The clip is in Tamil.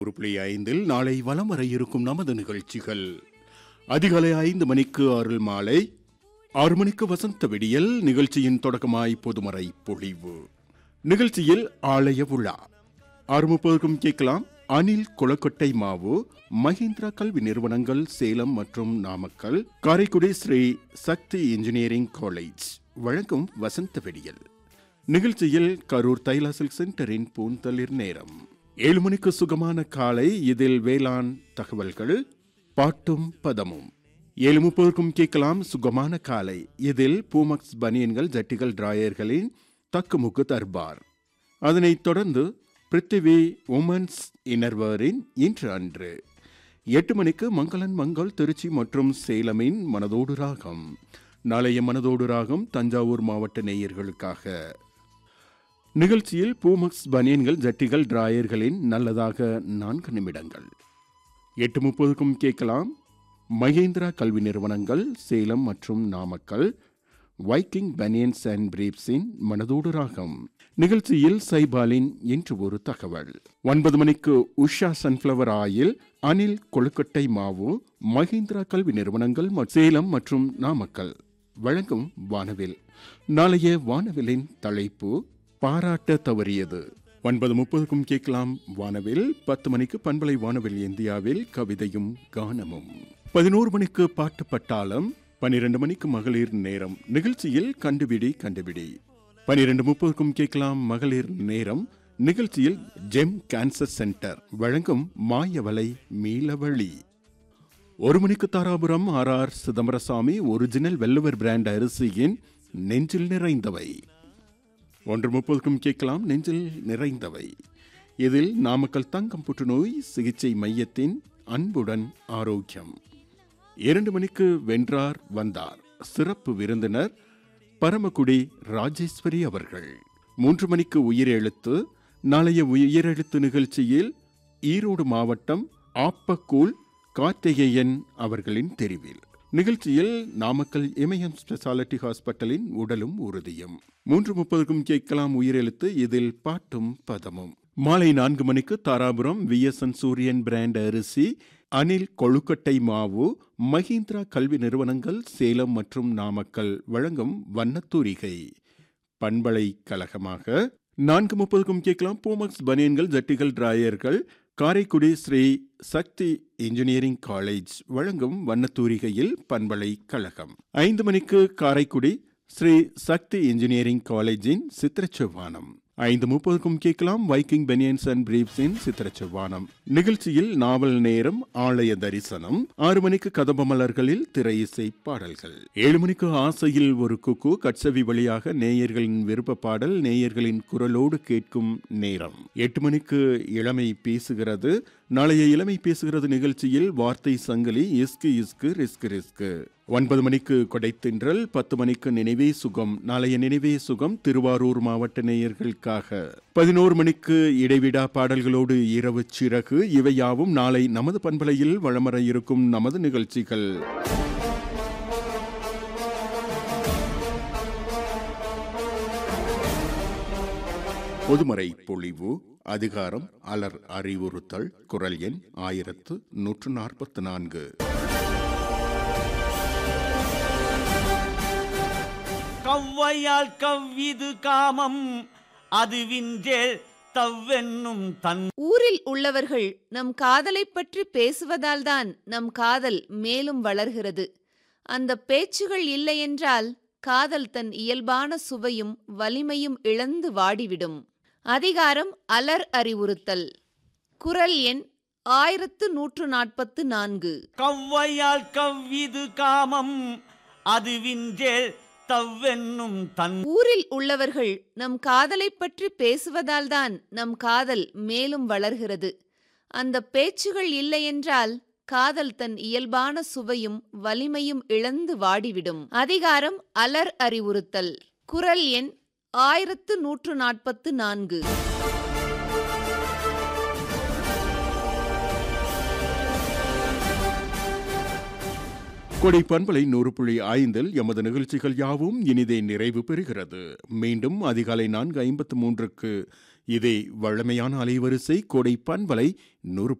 ஒரு புள்ளி ஐந்தில் நாளை வலம் வர இருக்கும் நமது நிகழ்ச்சிகள் அதிகாலை ஐந்து மணிக்கு அருள் மாலை ஆறு மணிக்கு வசந்த விடியல் நிகழ்ச்சியின் தொடக்கமாய் பொதுமறை பொழிவு நிகழ்ச்சியில் ஆலய விழா ஆறு முப்பதுக்கும் கேட்கலாம் அனில் குளக்கொட்டை மாவு மஹிந்திரா கல்வி நிறுவனங்கள் சேலம் மற்றும் நாமக்கல் காரைக்குடி ஸ்ரீ சக்தி இன்ஜினியரிங் காலேஜ் வழங்கும் வசந்த வெடியல் நிகழ்ச்சியில் கரூர் தைலா சில்க் சென்டரின் பூந்தளிர் நேரம் ஏழு மணிக்கு சுகமான காலை இதில் வேளாண் தகவல்கள் பாட்டும் பதமும் ஏழு முப்பதுக்கும் கேட்கலாம் சுகமான காலை இதில் பூமக்ஸ் பனியன்கள் ஜட்டிகள் டிராயர்களின் தக்குமுக்கு தர்பார் அதனைத் தொடர்ந்து பிருத்திவி உமன்ஸ் இன்னர்வரின் இன்று அன்று எட்டு மணிக்கு மங்களன் மங்கள் திருச்சி மற்றும் சேலமின் மனதோடு ராகம் நாளைய மனதோடு ராகம் தஞ்சாவூர் மாவட்ட நேயர்களுக்காக நிகழ்ச்சியில் பூமக்ஸ் பனியன்கள் ஜட்டிகள் டிராயர்களின் நல்லதாக நான்கு நிமிடங்கள் எட்டு முப்பதுக்கும் கேட்கலாம் மகேந்திரா கல்வி நிறுவனங்கள் சேலம் மற்றும் நாமக்கல் வைக்கிங் பனியன்ஸ் அண்ட் பிரீப்ஸின் மனதோடு ராகம் நிகழ்ச்சியில் சைபாலின் இன்று ஒரு தகவல் ஒன்பது மணிக்கு உஷா சன்ஃப்ளவர் ஆயில் அனில் கொழுக்கட்டை மாவு மஹிந்திரா கல்வி நிறுவனங்கள் ம- சேலம் மற்றும் நாமக்கல் வழங்கும் வானவில் நாளைய வானவிலின் தலைப்பு பாராட்ட தவறியது ஒன்பது முப்பதுக்கும் கேட்கலாம் வானவில் பத்து மணிக்கு பண்பலை வானவில் இந்தியாவில் கவிதையும் கானமும் பதினோரு மணிக்கு பாட்டு பட்டாளம் பனிரெண்டு மணிக்கு மகளிர் நேரம் நிகழ்ச்சியில் கண்டுபிடி கண்டுபிடி பனிரெண்டு முப்பதுக்கும் கேட்கலாம் மகளிர் நேரம் நிகழ்ச்சியில் ஜெம் கேன்சர் சென்டர் வழங்கும் மாயவலை மீளவழி ஒரு மணிக்கு Dharapuram R R Chidambarasamy original வெல்லுவர் பிராண்ட் அரிசியின் நெஞ்சில் நிறைந்தவை ஒன்று முப்பதுக்கும் கேட்கலாம் நெஞ்சில் நிறைந்தவை இதில் நாமக்கல் தங்கம் புற்றுநோய் சிகிச்சை மையத்தின் அன்புடன் ஆரோக்கியம் இரண்டு மணிக்கு வென்றார் வந்தார் சிறப்பு விருந்தினர் பரமக்குடி ராஜேஸ்வரி அவர்கள் மூன்று மணிக்கு உயிரெழுத்து நாளைய உயிரெழுத்து நிகழ்ச்சியில் ஈரோடு மாவட்டம் ஆப்பக்கூல் கார்த்திகேயன் அவர்களின் தெரிவில் நிகழ்ச்சியில் நாமக்கல் இமயம் ஸ்பெஷாலிட்டி ஹாஸ்பிட்டலின் உடலும் உறுதியும் மூன்று முப்பதுக்கும் கேட்கலாம் உயிரெழுத்து இதில் பாட்டும் பதமும் மாலை நான்கு மணிக்கு தாராபுரம் விஎஸ்என் சூரியன் பிராண்ட் அரிசி அனில் கொழுக்கட்டை மாவு மஹிந்திரா கல்வி நிறுவனங்கள் சேலம் மற்றும் நாமக்கல் வழங்கும் வண்ணத்தூரிகை பண்பலை கழகமாக நான்கு முப்பதுக்கும் கேட்கலாம் பூமக்ஸ் பனியன்கள் ஜட்டிகள் டிராயர்கள் காரைக்குடி ஸ்ரீ சக்தி இன்ஜினியரிங் காலேஜ் வழங்கும் வண்ணத்தூரிகையில் பண்பலை கழகம் ஐந்து மணிக்கு காரைக்குடி ஸ்ரீ சக்தி இன்ஜினியரிங் காலேஜின் சித்திரச்செவ்வானம் ஐந்து முப்பதுக்கும் கேட்கலாம் வைக்கிங் பெனியன்ஸ் அண்ட் பிரீப்ஸின் சித்திரச்செவ்வானம் நிகழ்ச்சியில் நாவல் நேரம் ஆலய தரிசனம் ஆறு மணிக்கு கதம்பமலர்களில் திரை இசை பாடல்கள் ஏழு மணிக்கு ஆசையில் ஒரு குக்கு கட்சவி வழியாக நேயர்களின் விருப்ப பாடல் நேயர்களின் குரலோடு கேட்கும் நேரம் எட்டு மணிக்கு இளமை பேசுகிறது நாளைய இளமை பேசுகிறது நிகழ்ச்சியில் வார்த்தை சங்கிலி இஸ்கு இஸ்கு ரிஸ்கு ரிஸ்கு ஒன்பது மணிக்கு கொடைத்தின்றல் பத்து மணிக்கு நினைவே சுகம் நாளைய நினைவே சுகம் திருவாரூர் மாவட்ட நேயர்களுக்காக பதினோரு மணிக்கு இடைவிடா பாடல்களோடு இரவு சிறகு இவையாவும் நாளை நமது பண்பலையில் வளமர இருக்கும் நமது நிகழ்ச்சிகள் பொதுமறை பொழிவு அதிகாரம் அலர் அறிவுறுத்தல் குரல் எண் ஆயிரத்து நூற்று நாற்பத்தி நான்கு கவ்வையால் கவ்விது காமம் அதுவின்றேல் தவ்வென்னும் தன் ஊரில் உள்ளவர்கள் நம் காதலைப் பற்றி பேசுவதால்தான் நம் காதல் மேலும் வளர்கிறது அந்த பேச்சுகள் இல்லையென்றால் காதல் தன் இயல்பான சுவையும் வலிமையும் இழந்து வாடிவிடும் அதிகாரம் அலர் அறிவுறுத்தல் குரல் எண் ஆயிரத்து நூற்று நாற்பத்து நான்கு கவ்வையால் கவ்விது காமம் அதுவின்றேல் தவ்வென்னும் தன் ஊரில் உள்ளவர்கள் நம் காதலைப் பற்றி பேசுவதால்தான் நம் காதல் மேலும் வளர்கிறது அந்த பேச்சுகள் இல்லையென்றால் காதல் தன் இயல்பான சுவையும் வலிமையும் இழந்து வாடிவிடும் அதிகாரம் அலர் அறிவுறுத்தல் குரல் எண் ஆயிரத்து நூற்று நாற்பத்து நான்கு கொடை பண்பலை நூறு புள்ளி ஐந்தில் எமது நிகழ்ச்சிகள் யாவும் இனிதே நிறைவு பெறுகிறது மீண்டும் அதிகாலை நான்கு ஐம்பத்து மூன்றுக்கு இதே வழமையான அலைவரிசை கோடை பண்பலை நூறு